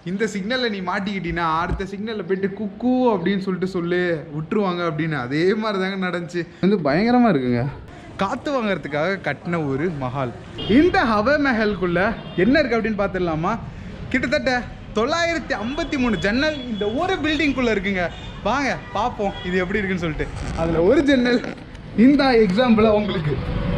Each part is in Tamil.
இந்த சிக்னலில் நீ மாட்டிக்கிட்டீன்னா அடுத்த சிக்னலில் போயிட்டு குக்கு அப்படின்னு சொல்லிட்டு சொல்லு விட்டுருவாங்க அப்படின்னு அதே மாதிரி தாங்க நடந்துச்சு வந்து பயங்கரமாக இருக்குங்க காற்று வாங்குறதுக்காக கட்டின ஒரு மஹால் இந்த ஹவ மஹலுக்குள்ள என்ன இருக்குது அப்படின்னு பார்த்துடலாமா கிட்டத்தட்ட தொள்ளாயிரத்தி ஐம்பத்தி மூணு ஜன்னல் இந்த ஒரு பில்டிங்குள்ளே இருக்குங்க வாங்க பார்ப்போம் இது எப்படி இருக்குன்னு சொல்லிட்டு அதில் ஒரு ஜன்னல் இந்த எக்ஸாம்பிளாக உங்களுக்கு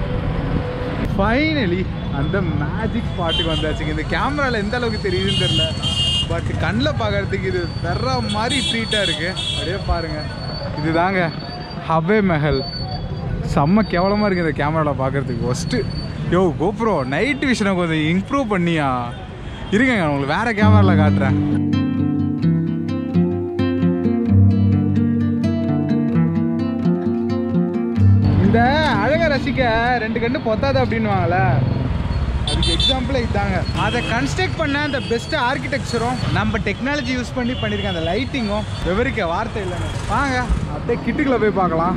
ஃபைனலி அந்த மேஜிக் ஸ்பாட்டுக்கு வந்தாச்சுங்க இந்த கேமராவில் எந்த அளவுக்கு தெரியுதுன்னு தெரியல பட் கண்ணில் பார்க்கறதுக்கு இது வெற மாதிரி ட்ரீட்டாக இருக்குது அப்படியே பாருங்கள் இதுதாங்க ஹவே மஹல் செம்ம கேவலமாக இருக்குது இந்த கேமராவில் பார்க்கறதுக்கு ஃபஸ்ட்டு யோ கோப்ரோ நைட் விஷனை கொஞ்சம் இம்ப்ரூவ் பண்ணியா இருங்க நான் உங்களுக்கு வேறு கேமராவில் காட்டுறேன் இந்த அழகை ரசிக்க ரெண்டு கண்ணு பொத்தாது அப்படின்னுவாங்கல்ல அதுக்கு எக்ஸாம்பிளே இதாங்க அதை கன்ஸ்ட்ரக்ட் பண்ண அந்த பெஸ்ட் ஆர்கிடெக்சரும் நம்ம டெக்னாலஜி யூஸ் பண்ணி பண்ணியிருக்க அந்த லைட்டிங்கும் விவரிக்க வார்த்தை இல்லைங்க வாங்க அப்படியே கிட்டுக்குள்ள போய் பார்க்கலாம்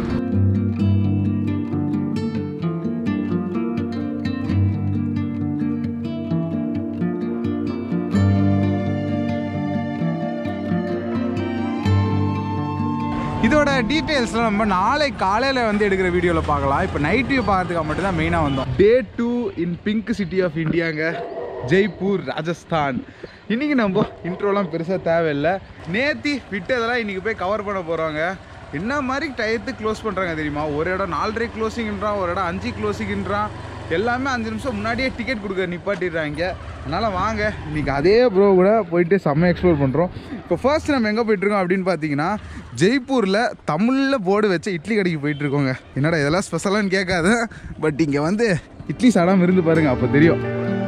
இதோட டீட்டெயில்ஸ்லாம் நம்ம நாளை காலையில் வந்து எடுக்கிற வீடியோவில் பார்க்கலாம் இப்போ நைட் வியூ பார்க்கறதுக்காக மட்டும் தான் மெயினாக வந்தோம் day two in pink city of இந்தியாங்க ஜெய்ப்பூர் ராஜஸ்தான் இன்றைக்கி நம்ம இன்ட்ரோலாம் பெருசாக தேவையில்லை நேத்தி விட்டதெல்லாம் இன்றைக்கி போய் கவர் பண்ண போகிறோங்க என்ன மாதிரி டயத்துக்கு க்ளோஸ் பண்ணுறாங்க தெரியுமா ஒரு இடம் நாலரை க்ளோசிங்ன்றான் ஒரு இடம் அஞ்சு க்ளோசிங்ன்றான் எல்லாமே அஞ்சு நிமிஷம் முன்னாடியே டிக்கெட் கொடுக்க நிப்பாட்டிடுறாங்க அதனால் வாங்க இன்றைக்கி அதே ப்ரோ கூட போயிட்டு செம்ம எக்ஸ்ப்ளோர் பண்ணுறோம் இப்போ ஃபர்ஸ்ட் நம்ம எங்கே போயிட்டுருக்கோம் அப்படின்னு பார்த்தீங்கன்னா ஜெய்ப்பூரில் தமிழில் போர்டு வச்ச இட்லி கடைக்கு போயிட்டுருக்கோங்க என்னடா இதெல்லாம் ஸ்பெஷலான்னு கேட்காத பட் இங்கே வந்து இட்லி சாடாமல் இருந்து பாருங்க அப்போ தெரியும்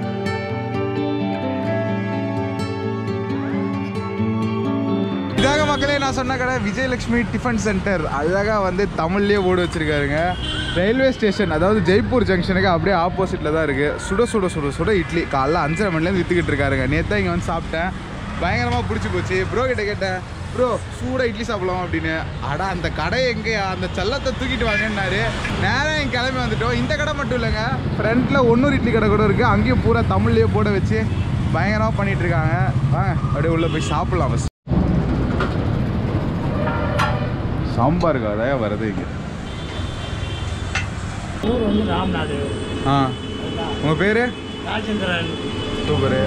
இதாக மக்களே நான் சொன்ன கடை விஜயலட்சுமி டிஃபன் சென்டர் அழகாக வந்து தமிழ்லேயே போர்டு வச்சுருக்காருங்க ரயில்வே ஸ்டேஷன் அதாவது ஜெய்ப்பூர் ஜங்ஷனுக்கு அப்படியே ஆப்போசிட்டில் தான் இருக்குது சுட சுட சுட சுட இட்லி காலைல அஞ்சரை மணிலேருந்து விற்றுக்கிட்டு இருக்காருங்க நேற்று இங்கே வந்து சாப்பிட்டேன் பயங்கரமாக பிடிச்சி போச்சு ப்ரோ கிட்ட கேட்டேன் ப்ரோ சூடாக இட்லி சாப்பிடலாம் அப்படின்னு அடா அந்த கடை எங்கேயா அந்த செல்லத்தை தூக்கிட்டு வாங்கன்னாரு நேரம் என் கிளம்பி வந்துட்டோம் இந்த கடை மட்டும் இல்லைங்க ஃப்ரண்ட்டில் ஒன்னொரு இட்லி கடை கூட இருக்குது அங்கேயும் பூரா தமிழ்லேயே போட வச்சு பயங்கரமாக பண்ணிட்டு இருக்காங்க வாங்க அப்படியே உள்ளே போய் சாப்பிட்லாம் ஃபஸ்ட் சாம்பார் கதையாக வருது இங்கே ஊர் வந்து ராம்நாத் ஆ உங்கள் பேர் ராஜேந்திரன் சூப்பரு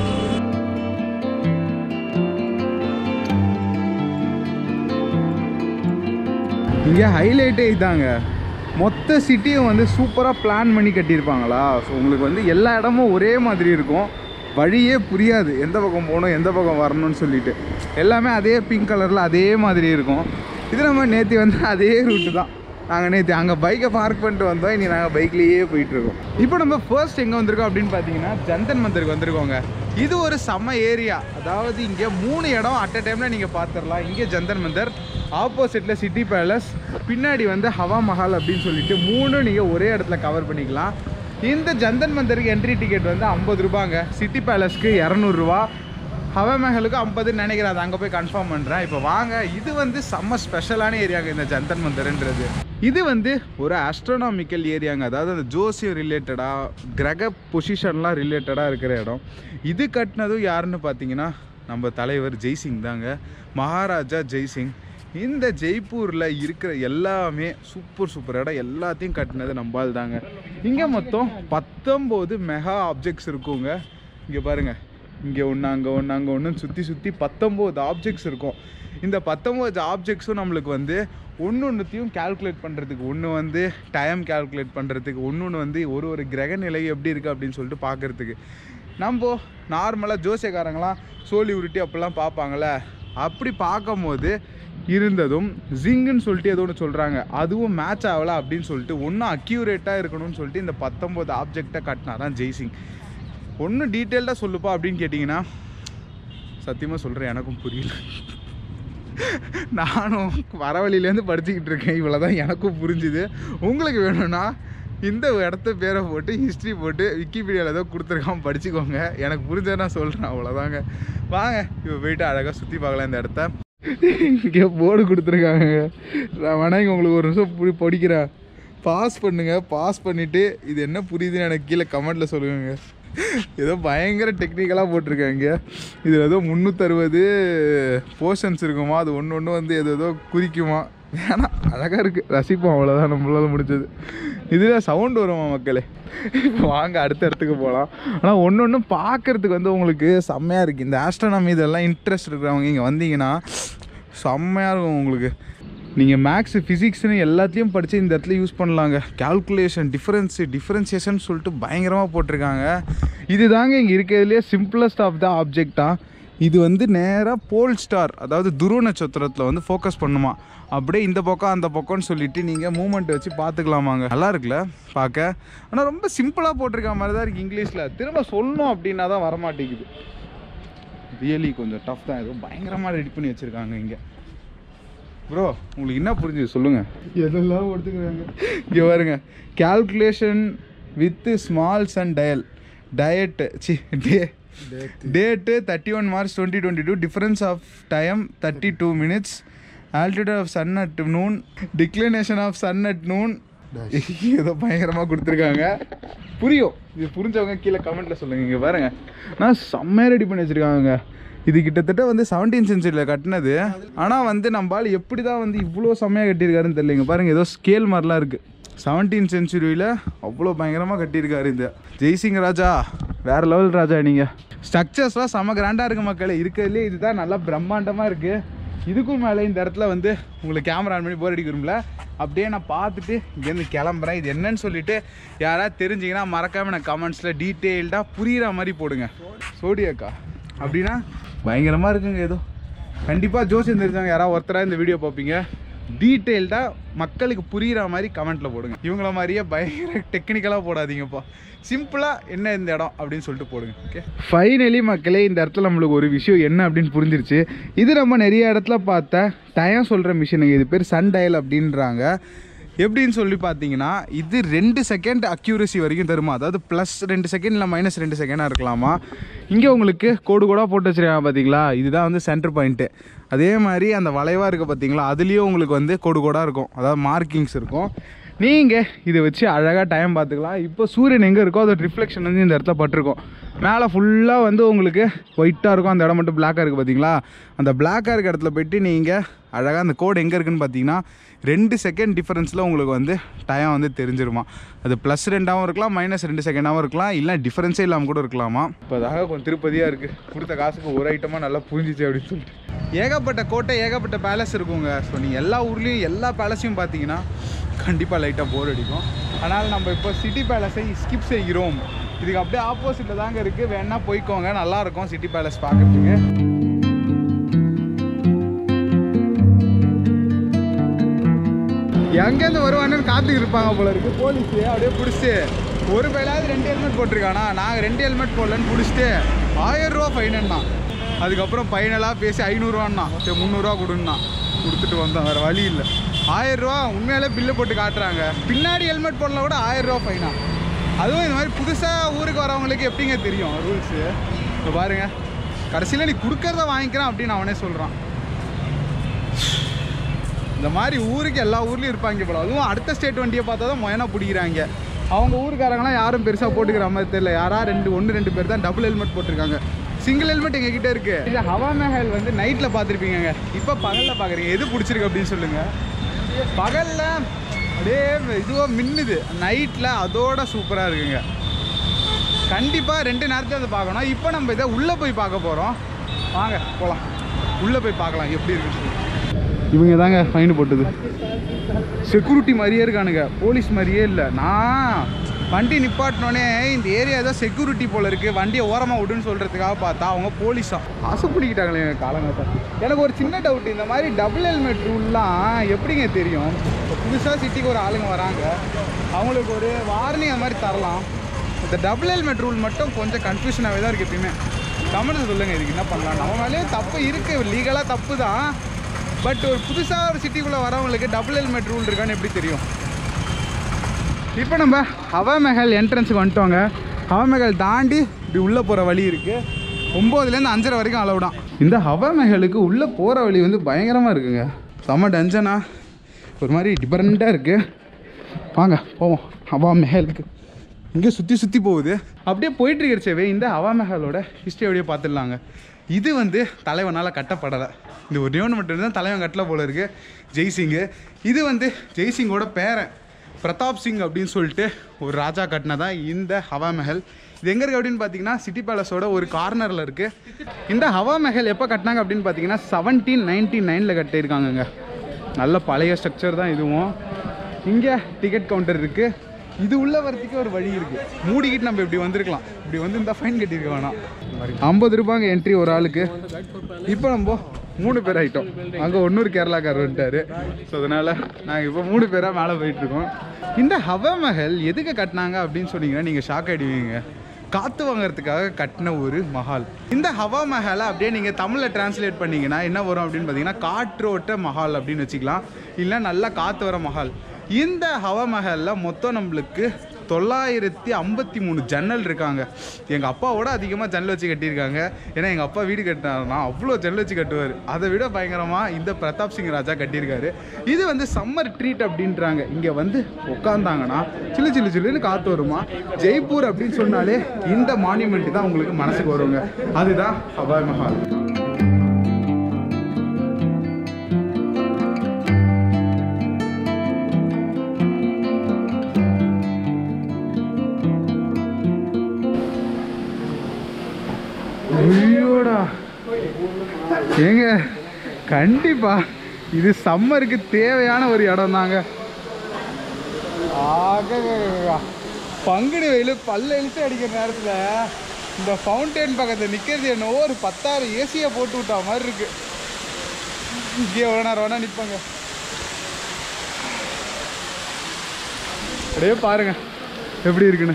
இங்கே ஹைலைட்டே இதாங்க மொத்த சிட்டியும் வந்து சூப்பராக பிளான் பண்ணி கட்டியிருப்பாங்களா ஸோ உங்களுக்கு வந்து எல்லா இடமும் ஒரே மாதிரி இருக்கும் வழியே புரியாது எந்த பக்கம் போகணும் எந்த பக்கம் வரணும்னு சொல்லிட்டு எல்லாமே அதே பிங்க் கலரில் அதே மாதிரி இருக்கும் இது நம்ம நேற்று வந்து அதே ரூட்டு தான் நாங்கள் நேற்று அங்கே பைக்கை பார்க் பண்ணிட்டு வந்தோம் இனி நாங்கள் பைக்லேயே போயிட்டுருக்கோம் இப்போ நம்ம ஃபர்ஸ்ட் எங்கே வந்திருக்கோம் அப்படின்னு பார்த்தீங்கன்னா ஜந்தன் மந்தருக்கு வந்திருக்கோங்க இது ஒரு செம்ம ஏரியா அதாவது இங்கே மூணு இடம் அட் அ டைமில் நீங்கள் பார்த்துடலாம் இங்கே ஜந்தன் மந்தர் ஆப்போசிட்டில் சிட்டி பேலஸ் பின்னாடி வந்து ஹவா மஹால் அப்படின்னு சொல்லிட்டு மூணும் நீங்கள் ஒரே இடத்துல கவர் பண்ணிக்கலாம் இந்த ஜந்தன் மந்தருக்கு என்ட்ரி டிக்கெட் வந்து ஐம்பது ரூபாங்க சிட்டி பேலஸ்க்கு இரநூறுவா ஹவா மஹலுக்கு ஐம்பதுன்னு நினைக்கிறேன் அதை அங்கே போய் கன்ஃபார்ம் பண்ணுறேன் இப்போ வாங்க இது வந்து செம்ம ஸ்பெஷலான ஏரியாங்க இந்த ஜந்தன் மந்தர்ன்றது இது வந்து ஒரு ஆஸ்ட்ரோனாமிக்கல் ஏரியாங்க அதாவது அந்த ஜோசியம் ரிலேட்டடாக கிரக பொசிஷன்லாம் ரிலேட்டடாக இருக்கிற இடம் இது கட்டினதும் யாருன்னு பார்த்தீங்கன்னா நம்ம தலைவர் ஜெய்சிங் தாங்க மகாராஜா ஜெய்சிங் இந்த ஜெய்ப்பூரில் இருக்கிற எல்லாமே சூப்பர் சூப்பர் இடம் எல்லாத்தையும் கட்டினது நம்பால் தாங்க இங்கே மொத்தம் பத்தொம்போது மெகா ஆப்ஜெக்ட்ஸ் இருக்குங்க இங்கே பாருங்கள் இங்கே ஒன்று அங்கே ஒன்று அங்கே ஒன்று சுற்றி சுற்றி பத்தொம்போது ஆப்ஜெக்ட்ஸ் இருக்கும் இந்த பத்தொம்போது ஆப்ஜெக்ட்ஸும் நம்மளுக்கு வந்து ஒன்று ஒன்றுத்தையும் கால்குலேட் பண்ணுறதுக்கு ஒன்று வந்து டைம் கால்குலேட் பண்ணுறதுக்கு ஒன்று ஒன்று வந்து ஒரு ஒரு கிரக நிலை எப்படி இருக்குது அப்படின்னு சொல்லிட்டு பார்க்குறதுக்கு நம்ம நார்மலாக ஜோசியக்காரங்களாம் சோழி உருட்டி அப்படிலாம் பார்ப்பாங்கள்ல அப்படி பார்க்கும்போது இருந்ததும் ஜிங்குன்னு சொல்லிட்டு ஏதோ ஒன்று சொல்கிறாங்க அதுவும் மேட்ச் ஆகலை அப்படின்னு சொல்லிட்டு ஒன்றும் அக்யூரேட்டாக இருக்கணும்னு சொல்லிட்டு இந்த பத்தொம்போது ஆப்ஜெக்டை கட்டினா தான் ஜெய்சிங் ஒன்றும் டீட்டெயில்டாக சொல்லுப்பா அப்படின்னு கேட்டிங்கன்னா சத்தியமாக சொல்கிறேன் எனக்கும் புரியல நானும் வர வழியிலேருந்து படிச்சுக்கிட்டு இருக்கேன் இவ்வளோ தான் எனக்கும் புரிஞ்சுது உங்களுக்கு வேணும்னா இந்த இடத்த பேரை போட்டு ஹிஸ்ட்ரி போட்டு விக்கிபீடியாவில் ஏதோ கொடுத்துருக்காம படிச்சுக்கோங்க எனக்கு புரிஞ்சதை நான் சொல்கிறேன் அவ்வளோதாங்க வாங்க இப்போ போயிட்டு அழகாக சுற்றி பார்க்கலாம் இந்த இடத்த இங்கே போர்டு கொடுத்துருக்காங்க நான் வேணா இங்கே உங்களுக்கு ஒரு நிமிஷம் புரி படிக்கிறேன் பாஸ் பண்ணுங்க பாஸ் பண்ணிவிட்டு இது என்ன புரியுதுன்னு எனக்கு கீழே கமெண்ட்டில் சொல்லுங்க ஏதோ பயங்கர டெக்னிக்கலாக போட்டிருக்காங்க இதில் ஏதோ முந்நூற்றறுபது போர்ஷன்ஸ் இருக்குமா அது ஒன்று ஒன்று வந்து ஏதோ ஏதோ குறிக்குமா வேணாம் அழகாக இருக்குது ரசிப்போம் அவ்வளோதான் நம்மளால முடிஞ்சது இதில் சவுண்ட் வருமா மக்களே இப்போ வாங்க அடுத்த இடத்துக்கு போகலாம் ஆனால் ஒன்று ஒன்று பார்க்குறதுக்கு வந்து உங்களுக்கு செம்மையாக இருக்குது இந்த ஆஸ்ட்ரானமி இதெல்லாம் இன்ட்ரெஸ்ட் இருக்கிறவங்க இங்கே வந்தீங்கன்னா செம்மையாக இருக்கும் உங்களுக்கு நீங்கள் மேக்ஸ் ஃபிசிக்ஸ்னு எல்லாத்தையும் படித்து இந்த இடத்துல யூஸ் பண்ணலாங்க கால்குலேஷன் டிஃபரன்ஸு டிஃபரன்சியேஷன் சொல்லிட்டு பயங்கரமாக போட்டிருக்காங்க இது தாங்க இங்கே இருக்கிறதுலே சிம்பிளஸ்ட் ஆஃப் த ஆப்ஜெக்டாக இது வந்து நேராக போல் ஸ்டார் அதாவது துருவ நட்சத்திரத்தில் வந்து ஃபோக்கஸ் பண்ணுமா அப்படியே இந்த பக்கம் அந்த பக்கம்னு சொல்லிட்டு நீங்கள் மூமெண்ட் வச்சு பார்த்துக்கலாமாங்க நல்லா இருக்குல்ல பார்க்க ஆனால் ரொம்ப சிம்பிளாக போட்டிருக்க மாதிரி தான் இருக்குது இங்கிலீஷில் திரும்ப சொல்லணும் அப்படின்னா தான் வரமாட்டேங்குது ரியலி கொஞ்சம் டஃப் தான் ஏதோ பயங்கரமாக ரெடி பண்ணி வச்சுருக்காங்க இங்கே ப்ரோ உங்களுக்கு என்ன புரிஞ்சுது சொல்லுங்கள் எதெல்லாம் எடுத்துக்கிறாங்க இங்கே பாருங்க calculation with smalls and dial diet C day date thirty one March twenty twenty two difference of time thirty two minutes altitude of sun at noon declination of sun at noon ஏதோ பயங்கரமாக கொடுத்துருக்காங்க புரியும் இது புரிஞ்சவங்க கீழே கமெண்ட்டில் சொல்லுங்க இங்கே பாருங்க நான் செம்மையாக ரெடி பண்ணி வச்சுருக்காங்க இது கிட்டத்தட்ட வந்து செவன்டீன் சென்ச்சுரியில் கட்டினது ஆனால் வந்து நம்மளால் எப்படி தான் வந்து இவ்வளோ செம்மையாக கட்டியிருக்காருன்னு தெரியல இங்க பாருங்க ஏதோ ஸ்கேல் மாதிரிலாம் இருக்குது செவன்டீன் சென்ச்சுரியில் அவ்வளோ பயங்கரமாக கட்டியிருக்காரு இந்த ஜெய்சிங் ராஜா வேற லெவல் ராஜா நீங்கள் ஸ்ட்ரக்சர்ஸ்லாம் செம்ம கிராண்டாக இருக்குது மக்களே இருக்கிறதுலே இதுதான் நல்லா பிரம்மாண்டமாக இருக்குது இதுக்கும் மேலே இந்த இடத்துல வந்து உங்களுக்கு கேமரா ஆன் பண்ணி போர் அடிக்கிறோம்ல அப்படியே நான் பார்த்துட்டு இங்கேருந்து கிளம்புறேன் இது என்னன்னு சொல்லிட்டு யாராவது தெரிஞ்சிங்கன்னா மறக்காமல் நான் கமெண்ட்ஸில் டீட்டெயில்டாக புரிகிற மாதிரி போடுங்க சோடியாக்கா அப்படின்னா பயங்கரமாக இருக்குங்க ஏதோ கண்டிப்பாக ஜோசியம் தெரிஞ்சவங்க யாராவது ஒருத்தராக இந்த வீடியோ பார்ப்பீங்க டீட்டெயில்டாக மக்களுக்கு புரிகிற மாதிரி கமெண்ட்டில் போடுங்க இவங்கள மாதிரியே பயங்கர டெக்னிக்கலாக போடாதீங்கப்பா சிம்பிளாக என்ன இந்த இடம் அப்படின்னு சொல்லிட்டு போடுங்க ஓகே ஃபைனலி மக்களே இந்த இடத்துல நம்மளுக்கு ஒரு விஷயம் என்ன அப்படின்னு புரிஞ்சிருச்சு இது நம்ம நிறைய இடத்துல பார்த்த டயம் சொல்கிற மிஷினுங்க இது பேர் சன் டயல் அப்படின்றாங்க எப்படின்னு சொல்லி பார்த்தீங்கன்னா இது ரெண்டு செகண்ட் அக்யூரசி வரைக்கும் தருமா அதாவது ப்ளஸ் ரெண்டு செகண்ட் இல்லை மைனஸ் ரெண்டு செகண்டாக இருக்கலாமா இங்கே உங்களுக்கு கோடு கோடாக போட்டு வச்சுருக்காங்க பார்த்தீங்களா இதுதான் வந்து சென்டர் பாயிண்ட்டு அதே மாதிரி அந்த வளைவாக இருக்குது பார்த்தீங்களா அதுலேயும் உங்களுக்கு வந்து கோடு கோடாக இருக்கும் அதாவது மார்க்கிங்ஸ் இருக்கும் நீங்கள் இதை வச்சு அழகாக டைம் பார்த்துக்கலாம் இப்போ சூரியன் எங்கே இருக்கோ அதோட ரிஃப்ளெக்ஷன் வந்து இந்த இடத்துல பட்டிருக்கும் மேலே ஃபுல்லாக வந்து உங்களுக்கு ஒயிட்டாக இருக்கும் அந்த இடம் மட்டும் பிளாக்காக இருக்குது பார்த்தீங்களா அந்த பிளாக்காக இருக்க இடத்துல போயிட்டு நீங்கள் அழகாக அந்த கோடு எங்கே இருக்குன்னு பார்த்தீங்கன்னா ரெண்டு செகண்ட் டிஃபரன்ஸில் உங்களுக்கு வந்து டைம் வந்து தெரிஞ்சிருமா அது ப்ளஸ் ரெண்டாகவும் இருக்கலாம் மைனஸ் ரெண்டு செகண்டாகவும் இருக்கலாம் இல்லை டிஃபரன்ஸே இல்லாமல் கூட இருக்கலாமா இப்போ அதாக கொஞ்சம் திருப்பதியாக இருக்குது கொடுத்த காசுக்கு ஒரு ஐட்டமாக நல்லா புரிஞ்சிச்சு அப்படின்னு சொல்லிட்டு ஏகப்பட்ட கோட்டை ஏகப்பட்ட பேலஸ் இருக்குங்க ஸோ நீங்கள் எல்லா ஊர்லேயும் எல்லா பேலஸையும் பார்த்தீங்கன்னா கண்டிப்பாக லைட்டாக போர் அடிக்கும் ஆனால் நம்ம இப்போ சிட்டி பேலஸை ஸ்கிப் செய்கிறோம் இதுக்கு அப்படியே ஆப்போசிட்டில் தாங்க இருக்குது வேணால் போய்க்கோங்க நல்லாயிருக்கும் சிட்டி பேலஸ் பார்க்குறதுக்கு எங்கேருந்து வருவானுன்னு காத்துக்கிட்டு இருப்பாங்க போல இருக்கு போலீஸ் அப்படியே பிடிச்சிட்டு ஒரு பையலாவது ரெண்டு ஹெல்மெட் போட்டிருக்கானா நாங்கள் ரெண்டு ஹெல்மெட் போடலன்னு பிடிச்சிட்டு ஆயிரம் ரூபா ஃபைனன்னா அதுக்கப்புறம் ஃபைனலாக பேசி ஐநூறுரூவான்னா சரி முந்நூறுரூவா கொடுன்னா கொடுத்துட்டு வந்தோம் வேறு வழி இல்லை ஆயிரம் ரூபா உண்மையாலே பில்லு போட்டு காட்டுறாங்க பின்னாடி ஹெல்மெட் போடலாம் கூட ஆயிரம் ரூபா ஃபைனா அதுவும் இந்த மாதிரி புதுசாக ஊருக்கு வரவங்களுக்கு எப்படிங்க தெரியும் ரூல்ஸு இப்போ பாருங்க கடைசியில் நீ கொடுக்கறத வாங்கிக்கிறேன் அப்படின்னு அவனே சொல்கிறான் இந்த மாதிரி ஊருக்கு எல்லா ஊர்லேயும் இருப்பாங்க போல அதுவும் அடுத்த ஸ்டேட் வண்டியை பார்த்தா தான் மொயனா பிடிக்கிறாங்க அவங்க ஊருக்காரங்களாம் யாரும் பெருசாக போட்டுக்கிற மாதிரி தெரியல யாரா ரெண்டு ஒன்று ரெண்டு பேர் தான் டபுள் ஹெல்மெட் போட்டிருக்காங்க சிங்கிள் ஹெல்மெட் எங்ககிட்ட இருக்கு இது ஹவா மெஹல் வந்து நைட்டில் பார்த்துருப்பீங்க இப்போ பகலில் பார்க்குறீங்க எது பிடிச்சிருக்கு அப்படின்னு சொல்லுங்க பகலில் அப்படியே இதுவாக மின்னுது நைட்டில் அதோட சூப்பராக இருக்குங்க கண்டிப்பாக ரெண்டு நேரத்தில் அதை பார்க்கணும் இப்போ நம்ம இதை உள்ளே போய் பார்க்க போகிறோம் வாங்க போகலாம் உள்ளே போய் பார்க்கலாம் எப்படி இருக்குன்னு இவங்க தாங்க ஃபைன் போட்டது செக்யூரிட்டி மாதிரியே இருக்கானுங்க போலீஸ் மாதிரியே இல்லை நான் வண்டி நிப்பாட்டினோடனே இந்த ஏரியா ஏதோ செக்யூரிட்டி போல இருக்குது வண்டியை ஓரமாக விடுன்னு சொல்கிறதுக்காக பார்த்தா அவங்க போலீஸா ஆசைப்பிடிக்கிட்டாங்களே எங்கள் காலங்கத்தை எனக்கு ஒரு சின்ன டவுட் இந்த மாதிரி டபுள் ஹெல்மெட் ரூல்லாம் எப்படிங்க தெரியும் இப்போ புதுசாக சிட்டிக்கு ஒரு ஆளுங்க வராங்க அவங்களுக்கு ஒரு வார்னிங் அந்த மாதிரி தரலாம் இந்த டபுள் ஹெல்மெட் ரூல் மட்டும் கொஞ்சம் கன்ஃபியூஷனாகவே தான் இருக்குது எப்பயுமே கமெண்ட் சொல்லுங்கள் இதுக்கு என்ன பண்ணலாம் நம்ம மேலேயே தப்பு இருக்குது லீகலாக தப்பு தான் பட் ஒரு புதுசாக ஒரு சிட்டிக்குள்ளே வரவங்களுக்கு டபுள் ஹெல்மெட் ரூல் இருக்கான்னு எப்படி தெரியும் இப்போ நம்ம ஹவா மெஹல் என்ட்ரன்ஸுக்கு வந்துட்டோங்க ஹவா மெஹல் தாண்டி இப்படி உள்ளே போகிற வழி இருக்குது ஒம்போதுலேருந்து அஞ்சரை வரைக்கும் அளவுடான் இந்த ஹவா மெஹலுக்கு உள்ளே போகிற வழி வந்து பயங்கரமாக இருக்குங்க செம்ம டென்ஷனா ஒரு மாதிரி டிஃபரெண்ட்டாக இருக்குது வாங்க போவோம் ஹவா மெஹலுக்கு இங்கே சுற்றி சுற்றி போகுது அப்படியே போயிட்டு இருக்கிறச்சவே இந்த ஹவா மஹலோட ஹிஸ்ட்ரி அப்படியே பார்த்துடலாங்க இது வந்து தலைவனால் கட்டப்படலை இந்த ஒரே ஒன்று மட்டும்தான் தலைவன் கட்டல போல இருக்கு ஜெய்சிங்கு இது வந்து ஜெய்சிங்கோட பேரன் பிரதாப் சிங் அப்படின்னு சொல்லிட்டு ஒரு ராஜா கட்டினதான் இந்த ஹவா மஹல் இது எங்கே இருக்குது அப்படின்னு பார்த்தீங்கன்னா சிட்டி பேலஸோட ஒரு கார்னரில் இருக்குது இந்த ஹவா மஹல் எப்போ கட்டினாங்க அப்படின்னு பார்த்தீங்கன்னா செவன்டீன் நைன்டி நைனில் கட்டியிருக்காங்கங்க நல்ல பழைய ஸ்ட்ரக்சர் தான் இதுவும் இங்கே டிக்கெட் கவுண்டர் இருக்குது இது உள்ள வரதுக்கு ஒரு வழி இருக்குது மூடிக்கிட்டு நம்ம இப்படி வந்திருக்கலாம் இப்படி வந்து இந்த ஃபைன் கட்டியிருக்க வேணாம் ஐம்பது ரூபாங்க என்ட்ரி ஒரு ஆளுக்கு இப்போ நம்ம மூணு பேர் ஆகிட்டோம் அங்கே ஒன்னொரு கேரளாக்காரர் வந்துட்டாரு ஸோ அதனால் நாங்கள் இப்போ மூணு பேராக மேலே போயிட்டுருக்கோம் இந்த ஹவா மஹல் எதுக்கு கட்டினாங்க அப்படின்னு சொன்னீங்கன்னா நீங்கள் ஷாக் ஆகிடுவீங்க காற்று வாங்குறதுக்காக கட்டின ஒரு மஹால் இந்த ஹவா மஹாலை அப்படியே நீங்கள் தமிழில் டிரான்ஸ்லேட் பண்ணீங்கன்னா என்ன வரும் அப்படின்னு பார்த்தீங்கன்னா காற்றோட்ட மஹால் அப்படின்னு வச்சுக்கலாம் இல்லை நல்லா காற்று வர மஹால் இந்த ஹவா மஹாலில் மொத்தம் நம்மளுக்கு தொள்ளாயிரத்தி ஐம்பத்தி மூணு ஜன்னல் இருக்காங்க எங்கள் அப்பாவோட அதிகமாக ஜன்னல் வச்சு கட்டியிருக்காங்க ஏன்னா எங்கள் அப்பா வீடு கட்டினாருன்னா அவ்வளோ ஜன்னல் வச்சு கட்டுவார் அதை விட பயங்கரமாக இந்த பிரதாப் சிங் ராஜா கட்டியிருக்காரு இது வந்து சம்மர் ட்ரீட் அப்படின்றாங்க இங்கே வந்து உட்காந்தாங்கன்னா சில்லு சில்லு சில்லுன்னு காற்று வருமா ஜெய்ப்பூர் அப்படின்னு சொன்னாலே இந்த மான்யூமெண்ட் தான் உங்களுக்கு மனசுக்கு வருங்க அதுதான் ஹவா மஹால் ஐயோடா ஏங்க கண்டிப்பா இது சம்மருக்கு தேவையான ஒரு இடம் தாங்க பங்குனி வெயில் பல்ல இழுத்து அடிக்கிற நேரத்தில் இந்த ஃபவுண்டைன் பக்கத்தில் நிற்கிறது என்னவோ ஒரு பத்தாயிரம் ஏசியை போட்டு விட்டா மாதிரி இருக்கு இங்கே எவ்வளோ நேரம் வேணா நிற்பாங்க அப்படியே பாருங்க எப்படி இருக்குன்னு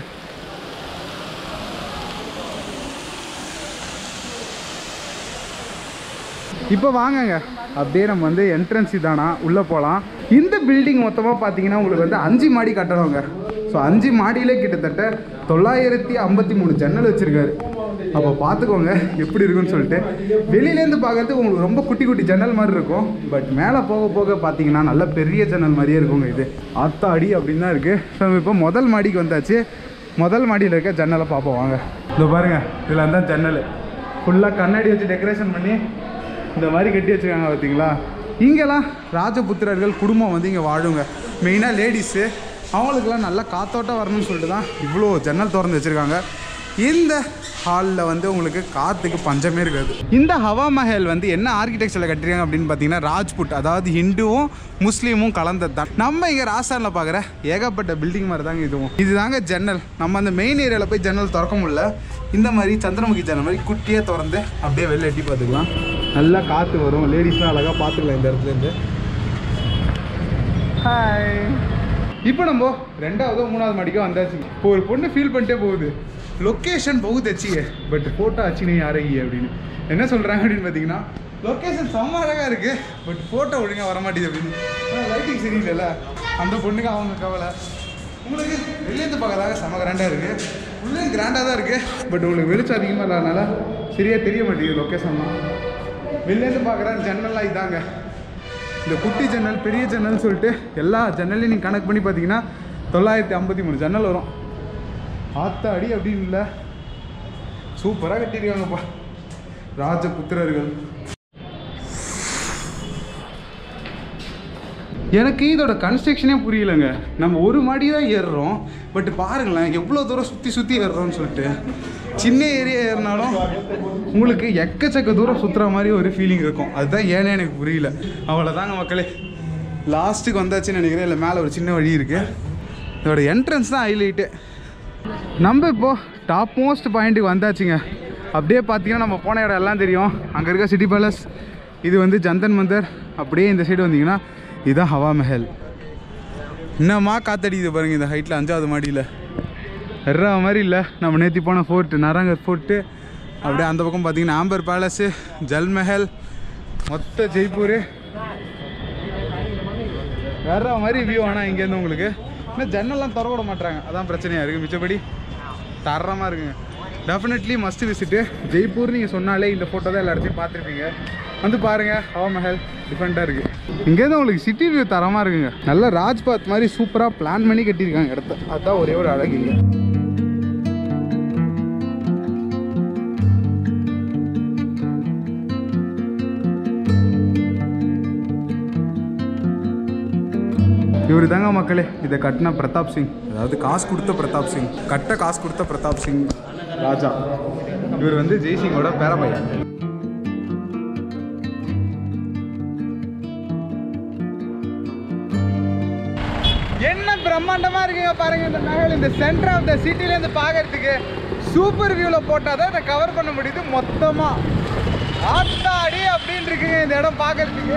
இப்போ வாங்கங்க அப்படியே நம்ம வந்து என்ட்ரன்ஸ் இதானா உள்ளே போகலாம் இந்த பில்டிங் மொத்தமாக பார்த்தீங்கன்னா உங்களுக்கு வந்து அஞ்சு மாடி கட்டணுங்க ஸோ அஞ்சு மாடியிலே கிட்டத்தட்ட தொள்ளாயிரத்தி ஐம்பத்தி மூணு ஜன்னல் வச்சுருக்காரு அப்போ பார்த்துக்கோங்க எப்படி இருக்குன்னு சொல்லிட்டு வெளியிலேருந்து பார்க்கறதுக்கு உங்களுக்கு ரொம்ப குட்டி குட்டி ஜன்னல் மாதிரி இருக்கும் பட் மேலே போக போக பார்த்தீங்கன்னா நல்ல பெரிய ஜன்னல் மாதிரியே இருக்குங்க இது ஆத்தாடி அப்படின்னு தான் இருக்குது ஸோ இப்போ முதல் மாடிக்கு வந்தாச்சு முதல் மாடியில் இருக்க ஜன்னலை பார்ப்போம் வாங்க இதோ பாருங்க இதில் தான் ஜன்னல் ஃபுல்லாக கண்ணாடி வச்சு டெக்கரேஷன் பண்ணி இந்த மாதிரி கட்டி வச்சுருக்காங்க பார்த்தீங்களா இங்கெல்லாம் ராஜபுத்திரர்கள் குடும்பம் வந்து இங்கே வாழுங்க மெயினாக லேடிஸு அவங்களுக்கெல்லாம் நல்லா காத்தோட்டம் வரணும்னு சொல்லிட்டு தான் இவ்வளோ ஜன்னல் திறந்து வச்சுருக்காங்க இந்த ஹாலில் வந்து உங்களுக்கு காற்றுக்கு பஞ்சமே இருக்காது இந்த ஹவா மஹல் வந்து என்ன ஆர்கிடெக்சரில் கட்டிருக்காங்க அப்படின்னு பார்த்தீங்கன்னா ராஜ்புட் அதாவது ஹிந்துவும் முஸ்லீமும் கலந்தது தான் நம்ம இங்கே ராஜஸ்தானில் பார்க்குற ஏகப்பட்ட பில்டிங் மாதிரி தாங்க இதுவும் இதுதாங்க ஜன்னல் நம்ம அந்த மெயின் ஏரியாவில் போய் ஜன்னல் திறக்க முடியல இந்த மாதிரி சந்திரமுகி ஜன்னல் மாதிரி குட்டியாக திறந்து அப்படியே வெளில எட்டி பார்த்துக்கலாம் நல்லா காற்று வரும் லேடிஸ்லாம் அழகாக பார்த்துக்கலாம் இந்த இடத்துலேருந்து ஹாய் இப்போ நம்ம ரெண்டாவதோ மூணாவது மாடிக்கோ வந்தாச்சு இப்போ ஒரு பொண்ணு ஃபீல் பண்ணிட்டே போகுது லொக்கேஷன் பகுத் அச்சியே பட் ஃபோட்டோ அச்சினே யாரையே அப்படின்னு என்ன சொல்கிறாங்க அப்படின்னு பார்த்தீங்கன்னா லொக்கேஷன் செம்ம அழகாக இருக்குது பட் ஃபோட்டோ ஒழுங்காக வர மாட்டேங்குது அப்படின்னு லைட்டிங் சரியில்லைல்ல அந்த பொண்ணுக்கு அவங்க கவலை உங்களுக்கு வெளியேந்து பார்க்கறதாக செம்ம கிராண்டாக இருக்குது உள்ளே கிராண்டாக தான் இருக்குது பட் உங்களுக்கு வெளிச்சம் அதிகமாக இல்லாதனால சரியாக தெரிய மாட்டேங்குது லொக்கேஷன்லாம் வெளிலேருந்து பார்க்குற ஜன்னல்லாம் இதாங்க இந்த குட்டி ஜன்னல் பெரிய ஜன்னல் சொல்லிட்டு எல்லா ஜன்னலையும் நீங்கள் கணக்கு பண்ணி பார்த்தீங்கன்னா தொள்ளாயிரத்தி ஐம்பத்தி மூணு ஜன்னல் வரும் ஆத்த அடி அப்படின்னு இல்லை சூப்பராக கட்டியிருக்காங்கப்பா ராஜபுத்திரர்கள் எனக்கு இதோட கன்ஸ்ட்ரக்ஷனே புரியலைங்க நம்ம ஒரு மாடி தான் ஏறுறோம் பட் பாருங்களேன் எவ்வளோ தூரம் சுற்றி சுற்றி ஏறுறோம்னு சொல்லிட்டு சின்ன ஏரியா ஏறினாலும் உங்களுக்கு எக்கச்சக்க தூரம் சுற்றுற மாதிரி ஒரு ஃபீலிங் இருக்கும் அதுதான் ஏன்னு எனக்கு புரியல அவ்வளோதாங்க மக்களே லாஸ்ட்டுக்கு வந்தாச்சுன்னு நினைக்கிறேன் இல்லை மேலே ஒரு சின்ன வழி இருக்குது இதோட என்ட்ரன்ஸ் தான் ஹைலைட்டு நம்ம இப்போது டாப் மோஸ்ட் பாயிண்ட்டுக்கு வந்தாச்சுங்க அப்படியே பார்த்தீங்கன்னா நம்ம போன இடம் எல்லாம் தெரியும் அங்கே இருக்க சிட்டி பேலஸ் இது வந்து ஜந்தன் மந்தர் அப்படியே இந்த சைடு வந்தீங்கன்னா இதுதான் ஹவா மஹல் என்னம்மா காத்தடிக்குது பாருங்க இந்த ஹைட்டில் அஞ்சாவது மாடியில் எர்ரா மாதிரி இல்லை நம்ம நேற்றி போன ஃபோர்ட்டு நரங்கர் ஃபோர்ட்டு அப்படியே அந்த பக்கம் பார்த்தீங்கன்னா ஆம்பர் பேலஸு ஜல்மஹல் மொத்த ஜெய்ப்பூர் வேற மாதிரி வியூ ஆனால் இங்கேருந்து உங்களுக்கு இன்னும் ஜன்னல்லாம் திற விட மாட்டாங்க அதான் பிரச்சனையாக இருக்குது மிச்சப்படி தரமாக இருக்குங்க டெஃபினெட்லி மஸ்ட் விசிட்டு ஜெய்ப்பூர் நீங்கள் சொன்னாலே இந்த ஃபோட்டோ தான் எல்லா இடத்தையும் பார்த்துருப்பீங்க வந்து பாருங்கள் ஹவா மஹல் டிஃப்ரெண்ட்டாக இருக்குது இங்கேருந்து உங்களுக்கு சிட்டி வியூ தரமாக இருக்குங்க நல்ல ராஜ்பாத் மாதிரி சூப்பராக பிளான் பண்ணி கட்டியிருக்காங்க இடத்த அதுதான் ஒரே ஒரு அழகு இங்கே இவர் தாங்க மக்களே இதை கட்டின பிரதாப் சிங் அதாவது காசு கொடுத்த பிரதாப் சிங் கட்ட காசு கொடுத்த பிரதாப் சிங் ராஜா இவர் வந்து ஜெய்சிங்கோட பேரப்பையன் என்ன பிரம்மாண்டமா இருக்குங்க பாருங்க இந்த நகல் இந்த சென்டர் ஆஃப் த சிட்டில இருந்து பார்க்கறதுக்கு சூப்பர் வியூல போட்டால் தான் இதை கவர் பண்ண முடியுது மொத்தமா ஆத்தாடி அப்படின்னு இருக்குங்க இந்த இடம் பார்க்கறதுக்கு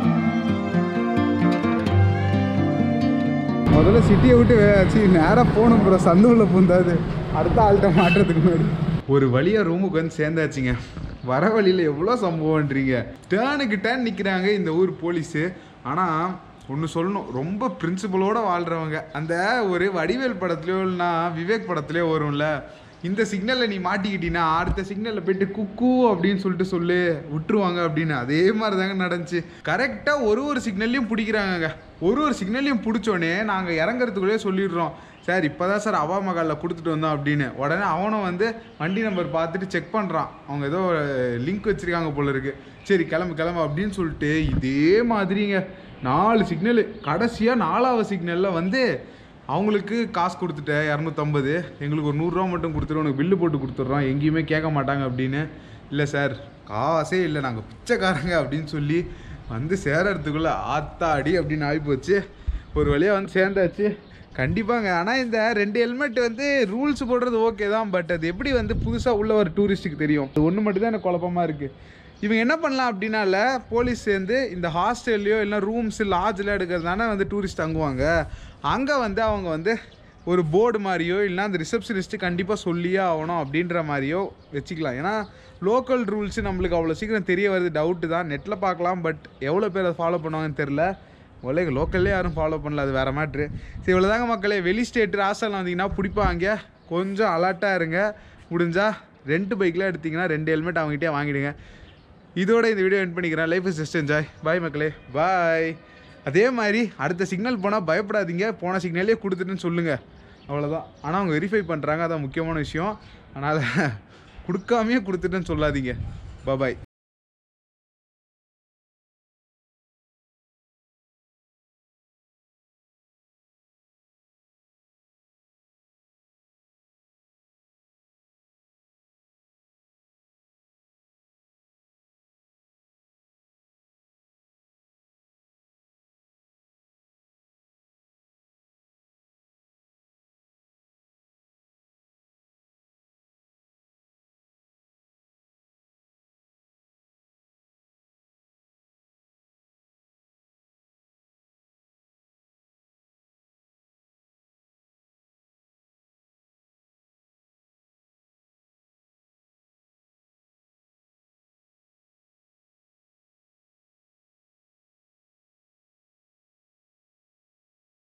முதல்ல சிட்டியை விட்டு வச்சு நேராக போகணும் ப்ரோ சந்து உள்ள பூந்தாது அடுத்த ஆள்கிட்ட மாட்டுறதுக்கு முன்னாடி ஒரு வழியாக ரூமுக்கு வந்து சேர்ந்தாச்சுங்க வர வழியில் எவ்வளோ சம்பவம்ன்றீங்க டேனுக்கு டேன் நிற்கிறாங்க இந்த ஊர் போலீஸு ஆனால் ஒன்று சொல்லணும் ரொம்ப பிரின்சிபலோட வாழ்கிறவங்க அந்த ஒரு வடிவேல் படத்துலையோ இல்லைனா விவேக் படத்துலையோ வரும்ல இந்த சிக்னலில் நீ மாட்டிக்கிட்டீங்கன்னா அடுத்த சிக்னலில் போயிட்டு குக்கு அப்படின்னு சொல்லிட்டு சொல்லு விட்டுருவாங்க அப்படின்னு அதே மாதிரி தாங்க நடந்துச்சு கரெக்டாக ஒரு ஒரு சிக்னல்லையும் பிடிக்கிறாங்கங்க ஒரு ஒரு சிக்னல்லையும் பிடிச்சோடனே நாங்கள் இறங்குறதுக்குள்ளேயே சொல்லிடுறோம் சார் இப்போ தான் சார் அவா மகாலில் கொடுத்துட்டு வந்தோம் அப்படின்னு உடனே அவனும் வந்து வண்டி நம்பர் பார்த்துட்டு செக் பண்ணுறான் அவங்க ஏதோ லிங்க் வச்சுருக்காங்க போல இருக்கு சரி கிளம்பு கிளம்பு அப்படின்னு சொல்லிட்டு இதே மாதிரிங்க நாலு சிக்னலு கடைசியாக நாலாவது சிக்னலில் வந்து அவங்களுக்கு காசு கொடுத்துட்டேன் இரநூத்தம்பது எங்களுக்கு ஒரு நூறுரூவா மட்டும் கொடுத்துரு உனக்கு பில்லு போட்டு கொடுத்துட்றோம் எங்கேயுமே கேட்க மாட்டாங்க அப்படின்னு இல்லை சார் காசே இல்லை நாங்கள் பிச்சைக்காரங்க அப்படின்னு சொல்லி வந்து சேரறதுக்குள்ளே ஆத்தாடி அப்படின்னு ஆகிப்போச்சு ஒரு வழியாக வந்து சேர்ந்தாச்சு கண்டிப்பாங்க ஆனால் இந்த ரெண்டு ஹெல்மெட் வந்து ரூல்ஸ் போடுறது ஓகே தான் பட் அது எப்படி வந்து புதுசாக உள்ள ஒரு டூரிஸ்ட்டுக்கு தெரியும் அது ஒன்று மட்டும் தான் எனக்கு குழப்பமாக இருக்குது இவங்க என்ன பண்ணலாம் அப்படின்னால போலீஸ் சேர்ந்து இந்த ஹாஸ்டல்லையோ இல்லை ரூம்ஸ் லாட்ஜில் எடுக்கிறதானே வந்து டூரிஸ்ட் தங்குவாங்க அங்கே வந்து அவங்க வந்து ஒரு போர்டு மாதிரியோ இல்லைனா அந்த ரிசப்ஷனிஸ்ட்டு கண்டிப்பாக சொல்லியே ஆகணும் அப்படின்ற மாதிரியோ வச்சுக்கலாம் ஏன்னா லோக்கல் ரூல்ஸு நம்மளுக்கு அவ்வளோ சீக்கிரம் தெரிய வருது டவுட்டு தான் நெட்டில் பார்க்கலாம் பட் எவ்வளோ பேர் அதை ஃபாலோ பண்ணுவாங்கன்னு தெரில முதல்ல லோக்கல்லே யாரும் ஃபாலோ பண்ணல அது வேறு மேட்ரு சரி இவ்வளோதாங்க மக்களே வெளி ஸ்டேட்டு ராசல் வந்தீங்கன்னா பிடிப்பாங்க கொஞ்சம் அலர்ட்டாக இருங்க முடிஞ்சால் ரெண்டு பைக்கில் எடுத்தீங்கன்னா ரெண்டு ஹெல்மெட் அவங்ககிட்டே வாங்கிடுங்க இதோட இந்த வீடியோ என் பண்ணிக்கிறேன் life is just enjoy bye மக்களே பாய் அதே மாதிரி அடுத்த சிக்னல் போனால் பயப்படாதீங்க போன சிக்னலே கொடுத்துட்டுன்னு சொல்லுங்கள் அவ்வளோதான் ஆனால் அவங்க வெரிஃபை பண்ணுறாங்க அதான் முக்கியமான விஷயம் அதனால் கொடுக்காமையே கொடுத்துட்டுன்னு சொல்லாதீங்க பாய்